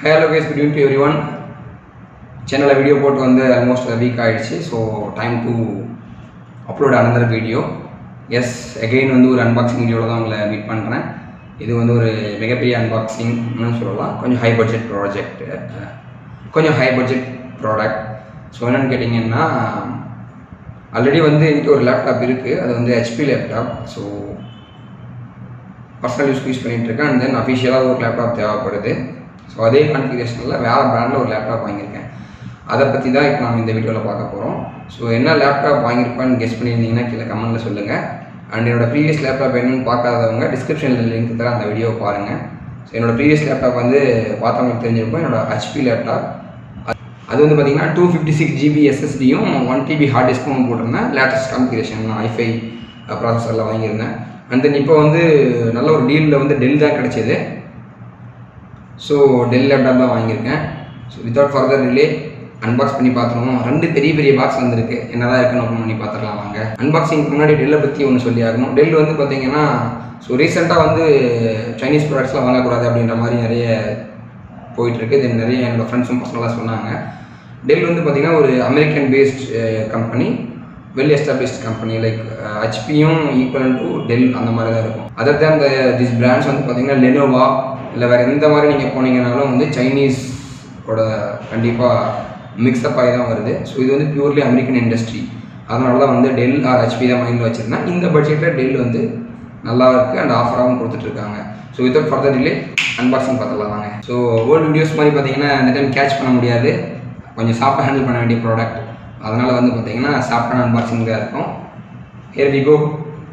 hello guys good evening to everyone சேனலில் video போட்டு வந்து ஆல்மோஸ்ட் வீக் ஆகிடுச்சு so time to upload another video as again வந்து ஒரு அன்பாக்சிங் வீடியோவில் தான் உங்களை மீட் பண்ணுறேன் இது வந்து ஒரு மிகப்பெரிய அன்பாக்சிங்னு சொல்லலாம் கொஞ்சம் ஹை பட்ஜெட் ப்ராஜெக்ட் கொஞ்சம் ஹை பட்ஜெட் ப்ராடக்ட் ஸோ என்னென்னு கேட்டிங்கன்னா ஆல்ரெடி வந்து எனக்கு ஒரு லேப்டாப் இருக்குது அது வந்து ஹெச்பி லேப்டாப் ஸோ பர்சனல் யூஸ்க்கு யூஸ் பண்ணிகிட்டு இருக்கேன் அண்ட் தென் அஃபிஷியலாக ஒரு லேப்டாப் தேவைப்படுது ஸோ அதே கான்ஃபிகரேஷனில் வேறு பிராண்டில் ஒரு லேப்டாப் வாங்கியிருக்கேன் அதை பற்றி தான் இப்போ நம்ம இந்த வீடியோவில் பார்க்க போகிறோம் ஸோ என்ன லேப்டாப் வாங்கியிருப்பான்னு கெஸ் பண்ணியிருந்தீங்கன்னா கீழே கமெண்ட்டில் சொல்லுங்கள் அண்ட் என்னோட ப்ரீவியஸ் லேப்டாப் என்னன்னு பார்க்காதவங்க டிஸ்கிரிப்ஷனில் லிங்க் தர அந்த வீடியோவை பாருங்கள் ஸோ என்னோட ப்ரீவியஸ் லேப்டாப் வந்து பார்த்தவங்களுக்கு தெரிஞ்சிருக்கும் என்னோட ஹெச்பி லேப்டாப் அது வந்து பார்த்தீங்கன்னா டூ ஃபிஃப்டி சிக்ஸ் ஜிபி எஸ்எஸ்டியும் ஒன் டிபி ஹார்ட் டிஸ்க்கும் போட்டிருந்தேன் லேட்டஸ்ட் கான்ஃபிகரேஷன் ஐஃபை ப்ராசஸரில் வாங்கியிருந்தேன் அண்ட் தென் இப்போ வந்து நல்ல ஒரு டீலில் வந்து டெல் தான் கிடச்சிது ஸோ டெல் லேப்டாப் தான் வாங்கியிருக்கேன் so without further delay unbox பண்ணி பார்த்துருவோம் ரெண்டு பெரிய பெரிய பாக்ஸ் வந்திருக்கு என்னதான் இருக்குன்னு ஓப்பன் பண்ணி பார்த்துடலாம் வாங்க அன்பாக்சிங்க்கு முன்னாடி டெல்லை பற்றி ஒன்று சொல்லி ஆகணும் டெல் வந்து பார்த்தீங்கன்னா ஸோ ரீசெண்டாக வந்து சைனீஸ் ப்ராடக்ட்ஸ்லாம் வாங்கக்கூடாது அப்படின்ற மாதிரி நிறைய போயிட்டுருக்கு தென் நிறைய என்னோடய ஃப்ரெண்ட்ஸும் பர்சனலாக சொன்னாங்க டெல் வந்து பார்த்திங்கன்னா ஒரு American based company well established company like ஹெச்பியும் ஈக்குவல் டு டெல் அந்த மாதிரி தான் இருக்கும் அதர் தேன் இந்த திஸ் பிராண்ட்ஸ் வந்து பார்த்திங்கன்னா லெனோவா இல்லை வேறு எந்த மாதிரி நீங்கள் போனீங்கனாலும் வந்து சைனீஸோட கண்டிப்பாக மிக்ஸ்அப் ஆகி தான் வருது ஸோ இது வந்து பியூர்லி அமெரிக்கன் இண்டஸ்ட்ரி அதனால தான் வந்து டெல் ஆர் ஹெச்பி தான் மைண்டில் வச்சுருந்தேன் இந்த பட்ஜெட்டில் டெல் வந்து நல்லா இருக்குது அண்ட் ஆஃபராகவும் கொடுத்துட்ருக்காங்க so without further delay unboxing பார்த்துலாம் வாங்க ஸோ ஓல்டு வீடியோஸ் மாதிரி பார்த்தீங்கன்னா இந்த டைம் கேட்ச் பண்ண முடியாது கொஞ்சம் சாஃப்டாக ஹேண்டில் பண்ண வேண்டிய ப்ராடக்ட் அதனால் வந்து பார்த்தீங்கன்னா சாஃப்டான அன்பாக்சிங் தான் இருக்கும் ஹியர் வி கோ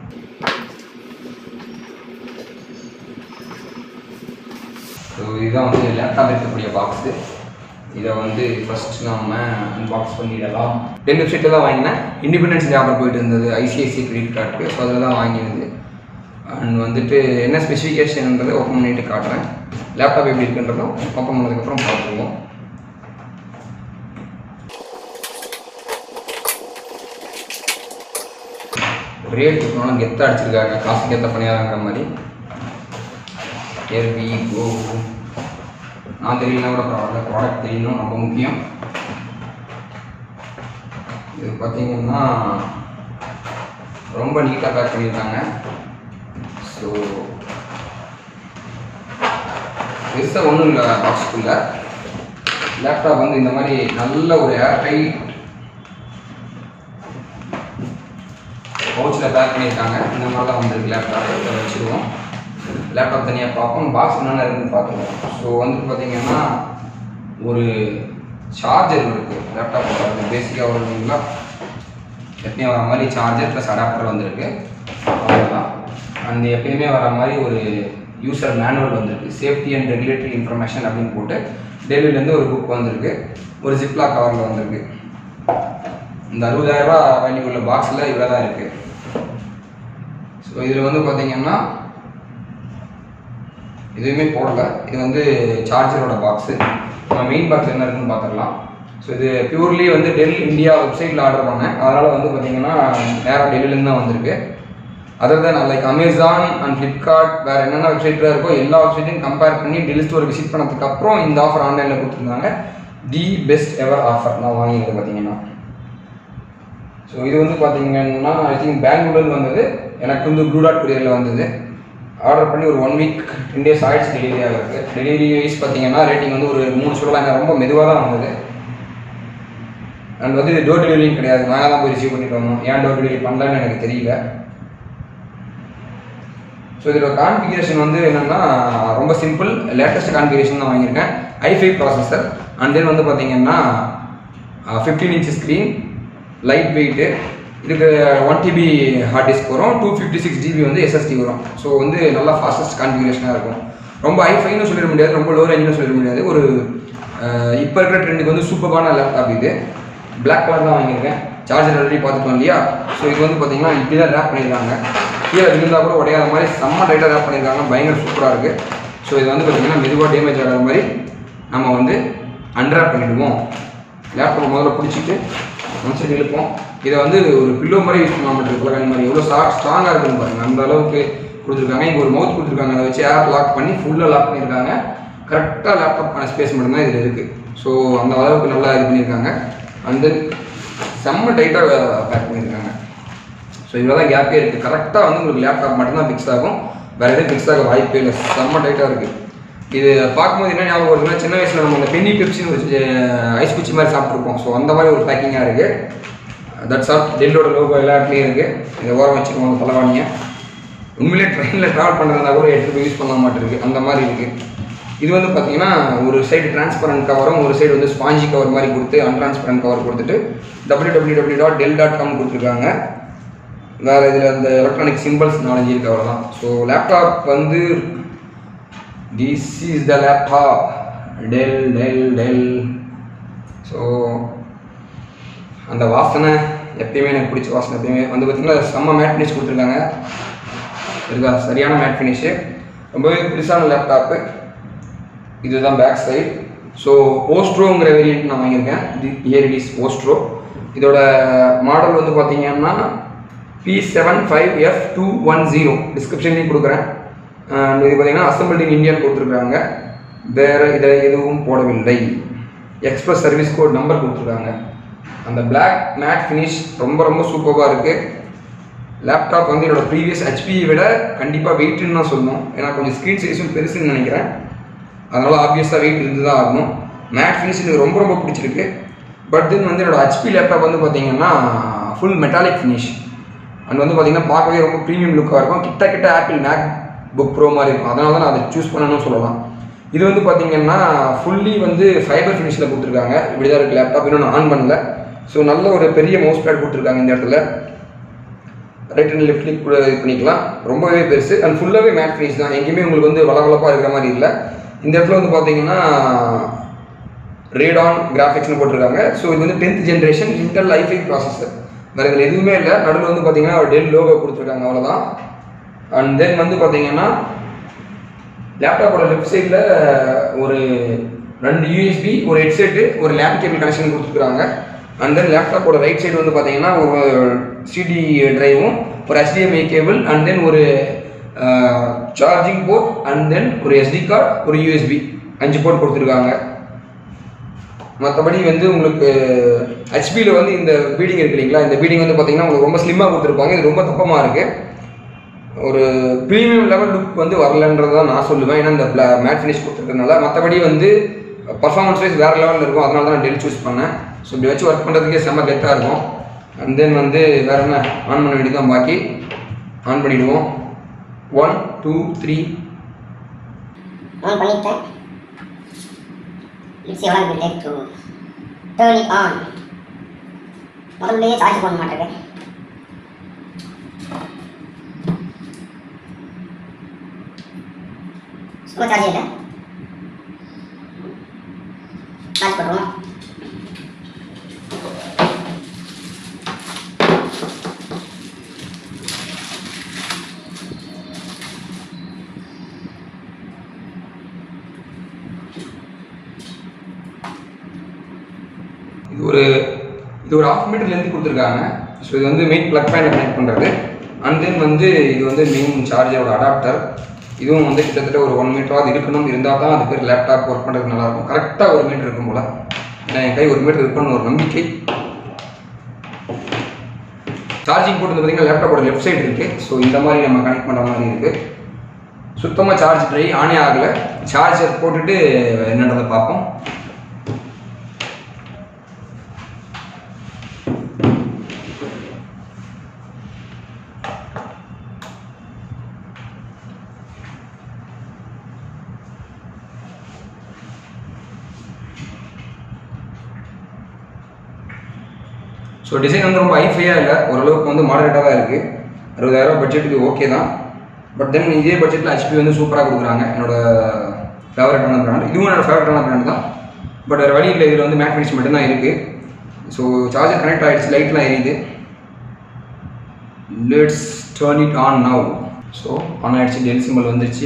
ஸோ இதுதான் வந்து லேப்டாப் இருக்கக்கூடிய பாக்ஸு இதை வந்து ஃபஸ்ட் நம்ம அன்பாக்ஸ் பண்ணிடலாம் டென் வெப்சைட்டில் தான் வாங்கினேன் இண்டிபெண்டன்ஸ் டே ஆஃபர் போயிட்டு இருந்தது ஐசிஐசி கிரெடிட் கார்டுக்கு ஸோ அதில் தான் வாங்கினது அண்ட் வந்துட்டு என்ன ஸ்பெசிஃபிகேஷன்ன்றதை ஓப்பன் பண்ணிட்டு காட்டுறேன் லேப்டாப் எப்படி இருக்குன்றதும் ஓப்பன் பண்ணதுக்கப்புறம் பார்த்துருவோம் ரேட் இருக்கணும் கெத்தாக அடிச்சிருக்காங்க காசுக்கு ஏற்ற பணியாரங்கிற மாதிரி ஹியர் வி கோ நான் தெரியலனா கூட பரவாயில்ல ப்ராடக்ட் தெரியணும் ரொம்ப முக்கியம் இது பார்த்தீங்கன்னா ரொம்ப நீட்டாக பேக் பண்ணியிருக்காங்க ஸோ பெருசாக ஒன்றும் இல்லை பாக்ஸ்க்குள்ள லேப்டாப் வந்து இந்த மாதிரி நல்ல ஒரு ஏர்டைட் பவுச்சில் பேக் பண்ணியிருக்காங்க இந்த மாதிரி தான் வந்திருக்கு லேப்டாப் இதை வச்சுருவோம் லேப்டாப் தனியாக பார்ப்போம் பாக்ஸ் என்னென்ன இருக்குன்னு பார்த்துருவோம் ஸோ வந்து பார்த்தீங்கன்னா ஒரு சார்ஜர் இருக்குது லேப்டாப்போட அது பேசிக்காக வருதுங்களா எப்பயும் வர மாதிரி சார்ஜர் ப்ளஸ் அடாப்டர் வந்திருக்கு அவ்வளோதான் அண்ட் எப்பயுமே வர மாதிரி ஒரு யூசர் மேனுவல் வந்திருக்கு சேஃப்டி அண்ட் ரெகுலேட்டரி இன்ஃபர்மேஷன் அப்படின்னு போட்டு டெல்லிலேருந்து ஒரு புக் வந்திருக்கு ஒரு ஜிப்லா கவரில் வந்திருக்கு இந்த அறுபதாயிரரூபா வேல்யூ உள்ள பாக்ஸில் இவ்வளோ தான் இருக்குது ஸோ இதில் வந்து பார்த்தீங்கன்னா எதுவுமே போடல இது வந்து சார்ஜரோட பாக்ஸு நம்ம மெயின் பாக்ஸ் என்ன இருக்குன்னு பார்த்துடலாம் ஸோ இது பியூர்லி வந்து டெல் இந்தியா வெப்சைட்டில் ஆர்டர் பண்ணேன் அதனால் வந்து பார்த்தீங்கன்னா நேராக டெல்லிலேருந்து தான் வந்திருக்கு அதர் தான் லைக் அமேசான் அண்ட் ஃப்ளிப்கார்ட் வேறு என்னென்ன வெப்சைட்டில் இருக்கோ எல்லா வெப்சைட்டையும் கம்பேர் பண்ணி டெல் ஸ்டோர் விசிட் பண்ணதுக்கு அப்புறம் இந்த ஆஃபர் ஆன்லைனில் கொடுத்துருந்தாங்க தி பெஸ்ட் எவர் ஆஃபர் நான் வாங்கினது பார்த்தீங்கன்னா ஸோ இது வந்து பார்த்தீங்கன்னா ஐ திங்க் பெங்களூர்லேருந்து வந்தது எனக்கு வந்து ப்ளூ டாட் குரியரில் வந்தது ஆர்டர் பண்ணி ஒரு ஒன் வீக் டென் டேஸ் ஆகிடுச்சு டெலிவரி ஆகிறதுக்கு டெலிவரி வைஸ் பார்த்தீங்கன்னா ரேட்டிங் வந்து ஒரு மூணு சொல்லலாம் ஏன்னா ரொம்ப மெதுவாக தான் வந்தது அண்ட் வந்து இது டோர் டெலிவரியும் கிடையாது நாங்கள் தான் போய் ரிசீவ் பண்ணிட்டு வந்தோம் ஏன் டோர் டெலிவரி பண்ணலன்னு எனக்கு தெரியல ஸோ இதோட கான்ஃபிகரேஷன் வந்து என்னென்னா ரொம்ப சிம்பிள் லேட்டஸ்ட் கான்ஃபிகரேஷன் தான் வாங்கியிருக்கேன் ஐஃபை ப்ராசஸர் அண்ட் தென் வந்து பார்த்தீங்கன்னா fifteen inch screen light weight இதுக்கு ஒன் டிபி ஹார்ட் டிஸ்க் வரும் டூ ஃபிஃப்டி சிக்ஸ் ஜிபி வந்து எஸ்எஸ்டி வரும் ஸோ வந்து நல்லா ஃபாஸ்டஸ்ட் கான்ஃபிகரேஷனாக இருக்கும் ரொம்ப ஹைஃபைன்னு சொல்லிட முடியாது ரொம்ப லோ ரேஞ்சுன்னு சொல்லிட முடியாது ஒரு இப்போ இருக்கிற ட்ரெண்டுக்கு வந்து சூப்பரான லேப்டாப் இது பிளாக் கலர் தான் வாங்கியிருக்கேன் சார்ஜர் ஆல்ரெடி பார்த்துட்டோம் இல்லையா ஸோ இது வந்து பார்த்தீங்கன்னா இப்படி தான் ரேப் பண்ணியிருக்காங்க கீழே இருந்தால் கூட உடையாத மாதிரி செம்ம டைட்டாக ரேப் பண்ணியிருக்காங்க பயங்கர சூப்பராக இருக்குது ஸோ இது வந்து பார்த்தீங்கன்னா மெதுவாக டேமேஜ் ஆகாத மாதிரி நம்ம வந்து அன்ராப் பண்ணிவிடுவோம் லேப்டாப் முதல்ல பிடிச்சிட்டு மனுஷன் இழுப்போம் இதை வந்து ஒரு பில்லோ மாதிரி யூஸ் பண்ண மாட்டேங்குது இந்த மாதிரி எவ்வளோ ஸ்டா ஸ்ட்ராங்காக இருக்குன்னு பாருங்கள் அந்த அளவுக்கு கொடுத்துருக்காங்க இங்கே ஒரு மவுத் கொடுத்துருக்காங்க அதை வச்சு ஏர் லாக் பண்ணி ஃபுல்லாக லாக் பண்ணியிருக்காங்க கரெக்டாக லேப்டாப்க்கான ஸ்பேஸ் மட்டும்தான் இதில் இருக்குது ஸோ அந்த அளவுக்கு நல்லா இது பண்ணியிருக்காங்க அண்ட் தென் செம்ம டைட்டாக பேக் பண்ணியிருக்காங்க ஸோ இவ்வளோ தான் கேப்பே இருக்குது கரெக்டாக வந்து உங்களுக்கு லேப்டாப் மட்டும்தான் ஃபிக்ஸ் ஆகும் வேறு எதுவும் ஃபிக்ஸ் ஆக வாய்ப்பே இல்லை செம்ம டைட்டாக இருக்குது இது பார்க்கும்போது என்ன ஞாபகம் வருதுன்னா சின்ன வயசில் நம்ம அந்த பென்னி பெப்சின்னு ஒரு ஐஸ் குச்சி மாதிரி சாப்பிட்ருப்போம் ஸோ அந்த மாதிரி ஒரு பேக்கிங்காக இருக்குது தட்ஸ் ஆல் டெல்லோட லோகோ எல்லா இடத்துலையும் இருக்குது இதை ஓரம் வச்சுருக்கோம் அந்த தலைவாணியை உண்மையிலே ட்ரெயினில் ட்ராவல் பண்ணுறதா கூட எடுத்து போய் யூஸ் பண்ண மாட்டிருக்கு அந்த மாதிரி இருக்குது இது வந்து பார்த்தீங்கன்னா ஒரு சைடு டிரான்ஸ்பரண்ட் கவரும் ஒரு சைடு வந்து ஸ்பாஞ்சி கவர் மாதிரி கொடுத்து அன்டிரான்ஸ்பரண்ட் கவர் கொடுத்துட்டு W W W dot Dell dot com கொடுத்துருக்காங்க வேறு இதில் அந்த எலக்ட்ரானிக் சிம்பிள்ஸ் நாலேஜ் இருக்கு அவ்வளோதான் ஸோ லேப்டாப் வந்து this is the laptop Dell Dell Dell so அந்த வாசனை எப்பயுமே எனக்கு பிடிச்ச வாசனை எப்பயுமே வந்து பார்த்திங்கன்னா செம்ம மேட் ஃபினிஷ் கொடுத்துருக்காங்க இருக்கா சரியான மேட் ஃபினிஷு ரொம்பவே பெருசான லேப்டாப்பு இதுதான் பேக் சைடு ஸோ ஓஸ்ட்ரோங்கிற வேரியன்ட் நான் வாங்கியிருக்கேன் இது இயர் இட் இஸ் ஓஸ்ட்ரோ இதோட மாடல் வந்து பார்த்தீங்கன்னா P seven five F two one zero டிஸ்கிரிப்ஷன்லேயும் கொடுக்குறேன் அண்ட் இது பார்த்தீங்கன்னா அசம்பிள்ட் இன் இந்தியான்னு கொடுத்துருக்காங்க வேறு இதை எதுவும் போடவில்லை எக்ஸ்பிரஸ் சர்வீஸ் கோட் நம்பர் கொடுத்துருக்காங்க அந்த Black மேட் ஃபினிஷ் ரொம்ப ரொம்ப சூப்பராக இருக்குது லேப்டாப் வந்து என்னோட ப்ரீவியஸ் ஹெச்பியை விட கண்டிப்பாக வெயிட்டுன்னு தான் சொல்லணும் ஏன்னா கொஞ்சம் ஸ்க்ரீன் சைஸும் பெருசுன்னு நினைக்கிறேன் அதனால் ஆப்வியஸாக வெயிட் இருந்து தான் ஆகணும் மேட் ஃபினிஷ் எனக்கு ரொம்ப ரொம்ப பிடிச்சிருக்கு பட் தென் வந்து என்னோட ஹெச்பி லேப்டாப் வந்து பார்த்தீங்கன்னா ஃபுல் மெட்டாலிக் ஃபினிஷ் அண்ட் வந்து பார்த்தீங்கன்னா பார்க்கவே ரொம்ப ப்ரீமியம் லுக்காக இருக்கும் கிட்ட கிட்ட ஆப்பிள் மேக் புக் ப்ரோ மாதிரி இருக்கும் அதனால தான் நான் அதை சூஸ் பண்ணணும்னு சொல்லலாம் இது வந்து பார்த்தீங்கன்னா ஃபுல்லி வந்து ஃபைபர் ஃபினிஷில் கொடுத்துருக்காங்க இப்படி தான் இருக்குது லேப்டாப் இன்னும் ஆன் பண்ணல ஸோ நல்ல ஒரு பெரிய மவுஸ் பேட் கொடுத்துருக்காங்க இந்த இடத்துல ரைட் அண்ட் லெஃப்ட் கிளிக் கூட இது பண்ணிக்கலாம் ரொம்பவே பெருசு அண்ட் ஃபுல்லாகவே மேட் ஃபினிஷ் தான் எங்கேயுமே உங்களுக்கு வந்து வளவளப்பாக இருக்கிற மாதிரி இல்லை இந்த இடத்துல வந்து பார்த்தீங்கன்னா ரேடான் கிராஃபிக்ஸ்னு போட்டிருக்காங்க ஸோ இது வந்து tenth generation Intel i five processor வேறு இதில் எதுவுமே இல்லை நடுவில் வந்து பார்த்தீங்கன்னா ஒரு டெல் லோகோ கொடுத்துருக்காங்க அவ்வளோதான் அண்ட் தென் வந்து பார்த்தீங்கன்னா லேப்டாப்போட லெஃப்ட் சைடில் ஒரு ரெண்டு யூஎஸ்பி ஒரு ஹெட்செட்டு ஒரு லேப் கேபிள் கனெக்ஷன் கொடுத்துருக்காங்க அண்ட் தென் லேப்டாப்போட ரைட் சைடு வந்து பார்த்தீங்கன்னா ஒரு சிடி டிரைவும் ஒரு HDMI கேபிள் அண்ட் தென் ஒரு சார்ஜிங் போர்ட் அண்ட் தென் ஒரு எஸ்டி கார்டு ஒரு யூஎஸ்பி அஞ்சு போர்ட் கொடுத்துருக்காங்க மற்றபடி வந்து உங்களுக்கு ஹெச்பியில் வந்து இந்த பீடிங் இருக்கு இல்லைங்களா இந்த பீடிங் வந்து பார்த்தீங்கன்னா உங்களுக்கு ரொம்ப ஸ்லிம்மாக கொடுத்துருப்பாங்க இது ரொம்ப தப்பமாக இருக்குது ஒரு ப்ரீமியம் லெவல் லுக் வந்து வரலன்றது தான் நான் சொல்லுவேன் ஏன்னா இந்த மேட் ஃபினிஷ் கொடுத்துருக்கனால மற்றபடி வந்து பர்ஃபார்மன்ஸ் வைஸ் வேறு லெவலில் இருக்கும் அதனால தான் நான் டெல் சூஸ் பண்ணேன் ஸோ இப்படி வச்சு ஒர்க் பண்ணுறதுக்கே செம்ம கெத்தாக இருக்கும் அண்ட் தென் வந்து வேறு என்ன ஆன் பண்ண வேண்டியதான் பாக்கி ஆன் பண்ணிவிடுவோம் ஒன் டூ த்ரீ ஆன் பண்ணிட்டேன் இட்ஸ் எவ்வளோ will take to turn it on முதல்லயே சார்ஜ் பண்ண மாட்டேங்க ஸ்லோ சார்ஜ் இல்லை சார்ஜ் பண்ணுறோம் இது ஒரு இது ஒரு ஆஃப் மீட்டர் லென்த் கொடுத்துருக்காங்க ஸோ இது வந்து மெயின் ப்ளக் பாயிண்ட் கனெக்ட் பண்ணுறது அண்ட் தென் வந்து இது வந்து மெயின் சார்ஜரோட அடாப்டர் இதுவும் வந்து கிட்டத்தட்ட ஒரு ஒன் மீட்டராவது இருக்கணும் இருந்தால் தான் அது பேர் லேப்டாப் ஒர்க் பண்ணுறதுக்கு நல்லாயிருக்கும் கரெக்டாக ஒரு மீட்டர் இருக்கும் போல் ஏன்னா என் கை ஒரு மீட்டர் இருக்குன்னு ஒரு நம்பிக்கை சார்ஜிங் போர்ட் வந்து பார்த்தீங்கன்னா லேப்டாப்போட லெஃப்ட் சைடு இருக்குது ஸோ இந்த மாதிரி நம்ம கனெக்ட் பண்ணுற மாதிரி இருக்குது சுத்தமாக சார்ஜ் ட்ரை ஆனே ஆகலை சார்ஜர் போட்டுட்டு என்னன்றதை பார்ப்போம் ஸோ டிசைன் வந்து ரொம்ப ஹைஃபையாக இல்லை ஓரளவுக்கு வந்து மாடரேட்டாக தான் இருக்குது அறுபதாயிரம் பட்ஜெட்டுக்கு ஓகே தான் பட் தென் இதே பட்ஜெட்டில் ஹெச்பி வந்து சூப்பராக கொடுக்குறாங்க என்னோட ஃபேவரட்டான பிராண்ட் இதுவும் என்னோட ஃபேவரட்டான பிராண்ட் தான் பட் வேறு வழி இல்லை இதில் வந்து மேட் ஃபினிஷ் மட்டும்தான் இருக்குது ஸோ சார்ஜர் கனெக்ட் ஆகிடுச்சு லைட்லாம் எரியுது let's turn it on now so on ஆகிடுச்சு டெல் சிம்பிள் வந்துருச்சு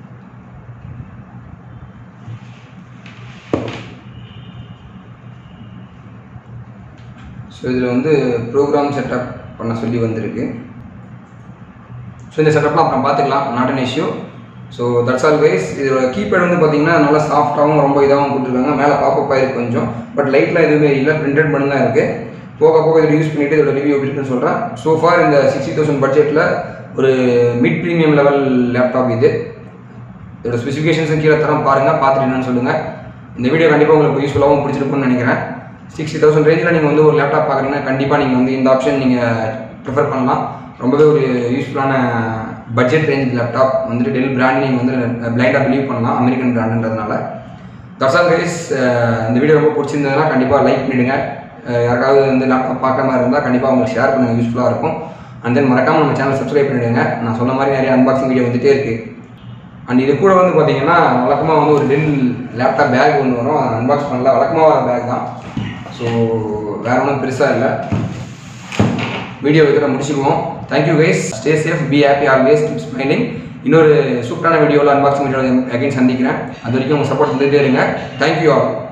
ஸோ இதில் வந்து ப்ரோக்ராம் செட்டப் பண்ண சொல்லி வந்திருக்கு ஸோ இந்த செட்டப்லாம் அப்புறம் பார்த்துக்கலாம் not an issue so that's all wise இதோட கீபேட் வந்து பார்த்தீங்கன்னா நல்லா சாஃப்டாகவும் ரொம்ப இதாகவும் கொடுத்துருக்காங்க மேலே பாப்பப் ஆயிருக்கு கொஞ்சம் பட் லைட்லாம் எதுவுமே இல்லை பிரிண்டட் பண்ணி தான் இருக்குது போக போக இதை யூஸ் பண்ணிவிட்டு இதோட ரிவ்யூ எப்படி இருக்குன்னு சொல்கிறேன் ஸோ ஃபார் இந்த சிக்ஸ்டி தௌசண்ட் பட்ஜெட்டில் ஒரு மிட் ப்ரீமியம் லெவல் லேப்டாப் இது இதோட ஸ்பெசிஃபிகேஷன்ஸும் கீழே தரம் பாருங்கள் பார்த்துட்டு என்னன்னு சொல்லுங்கள் இந்த வீடியோ கண்டிப்பாக உங்களுக்கு யூஸ்ஃபுல்லாகவும் பிடிச்சிருக்கும்னு நினைக்கிறேன் சிக்ஸ்டி தௌசண்ட் ரேஞ்சில் நீங்கள் வந்து ஒரு லேப்டாப் பார்க்குறீங்கன்னா கண்டிப்பாக நீங்கள் வந்து இந்த ஆப்ஷன் நீங்கள் ப்ரிஃபர் பண்ணலாம் ரொம்பவே ஒரு யூஸ்ஃபுல்லான பட்ஜெட் ரேஞ்ச் லேப்டாப் வந்துட்டு டெல் பிராண்ட் நீங்கள் வந்து பிளைண்டாக பிலீவ் பண்ணலாம் அமெரிக்கன் பிராண்டுன்றதுனால தர்சால் கைஸ் இந்த வீடியோ ரொம்ப பிடிச்சிருந்ததுன்னா கண்டிப்பாக லைக் பண்ணிடுங்க அஹ் யாருக்காவது வந்து லேப்டாப் பார்க்குற மாதிரி இருந்தால் கண்டிப்பாக உங்களுக்கு ஷேர் பண்ணுங்கள் யூஸ்ஃபுல்லாக இருக்கும் அண்ட் தென் மறக்காமல் நம்ம சேனல் சப்ஸ்கிரைப் பண்ணிடுங்க நான் சொன்ன மாதிரி நிறைய அன்பாக்சிங் வீடியோ வந்துட்டே இருக்குது அண்ட் இது கூட வந்து பார்த்தீங்கன்னா வழக்கமாக வந்து ஒரு டெல் லேப்டாப் பேக் ஒன்று வரும் அன்பாக்ஸ் பண்ணல வழக்கமாக வர பேக் தான் ஸோ வேற ஒன்றும் பெருசாக இல்லை வீடியோ இதோட முடிச்சுக்குவோம் thank you guys stay safe be happy always keep smiling இன்னொரு சூப்பரான வீடியோவில் அன்பாக்சிங் வீடியோ அகைன் சந்திக்கிறேன் அது வரைக்கும் உங்கள் சப்போர்ட் இருந்துகிட்டே இருங்க தேங்க்யூ ஆல்